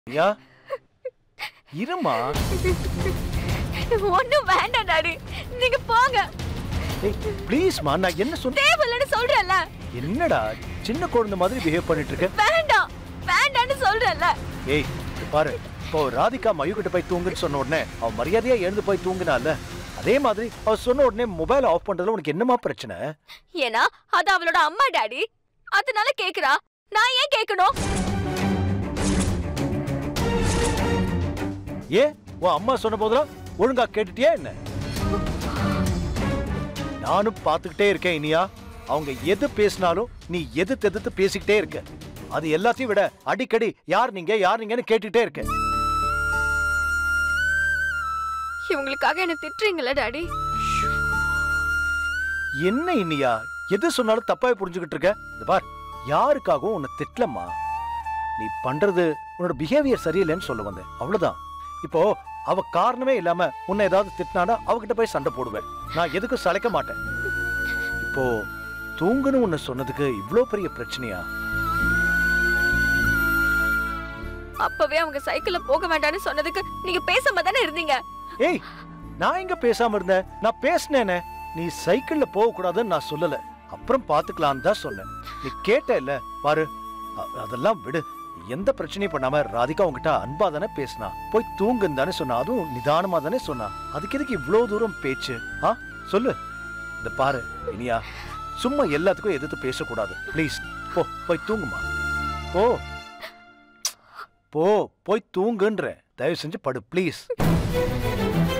யா இருமா ஒண்ணும் வேண்டாம் டாடி நீங்க போங்க ஏய் ப்ளீஸ்மா நான் என்ன சொன்ன தேவையில்லைன்னு சொல்றேன்ல என்னடா சின்ன குழந்தை மாதிரி பிஹேவ் பண்ணிட்டு இருக்க வேண்டாம் வேண்டாம்னு சொல்றேன்ல ஏய் இங்க பாரு இப்போ ராதிகா மயு கிட்ட போய் தூங்குன்னு சொன்ன உடனே அவ மரியாதையா எழுந்து போய் தூங்குனால அதே மாதிரி அவ சொன்ன உடனே மொபைல் ஆஃப் பண்றதுல உனக்கு என்னமா பிரச்சனை ஏன்னா அது அவளோட அம்மா டாடி அதனால கேக்குறா நான் ஏன் கேட்கணும் ஏன் உன் அம்மா சொன்ன போதெல்லாம் ஒழுங்கா கேட்டுட்டியா என்ன நானும் பார்த்துக்கிட்டே இருக்கேன் இனியா அவங்க எது பேசினாலும் நீ எதிர்த்து எதிர்த்து பேசிக்கிட்டே இருக்க அது எல்லாத்தையும் விட அடிக்கடி யார் நீங்க யார் நீங்கன்னு கேட்டுட்டே இருக்க இவங்களுக்காக என்ன திட்டுறீங்களா டாடி என்ன இனியா எது சொன்னாலும் தப்பாவே புரிஞ்சுக்கிட்டு இருக்க இந்த பார் யாருக்காகவும் உன்னை திட்டலம்மா நீ பண்றது உன்னோட பிஹேவியர் சரியில்லைன்னு சொல்ல வந்தேன் அவ்வளவுதான் இப்போ அவ காரணமே இல்லாம உன்னை ஏதாவது திட்டினானா அவகிட்ட போய் சண்டை போடுவேன் நான் எதுக்கும் சளைக்க மாட்டேன் இப்போ தூங்குன்னு உன்னை சொன்னதுக்கு இவ்ளோ பெரிய பிரச்சனையா அப்பவே அவங்க சைக்கிள்ல போக வேண்டாம்னு சொன்னதுக்கு நீங்க பேசாம தானே இருந்தீங்க ஏய் நான் எங்க பேசாம இருந்தேன் நான் பேசினேனே நீ சைக்கிள்ல போக கூடாதுன்னு நான் சொல்லல அப்புறம் பாத்துக்கலாம்னு தான் சொன்னேன் நீ கேட்ட இல்ல பாரு அ- அதெல்லாம் விடு எந்த பிரச்சனையும் பண்ணாம ராதிகா உன்கிட்ட அன்பா தானே பேசினா போய் தூங்குன்னு தானே சொன்னா அதுவும் நிதானமா தானே சொன்னா அதுக்கு எதுக்கு இவ்ளோ தூரம் பேச்சு ஆ சொல்லு இந்த பாரு இனியா சும்மா எல்லாத்துக்கும் எதிர்த்து பேசக்கூடாது ப்ளீஸ் போ போய் தூங்குமா போ போ போய் தூங்குன்ற தயவு செஞ்சு படு ப்ளீஸ்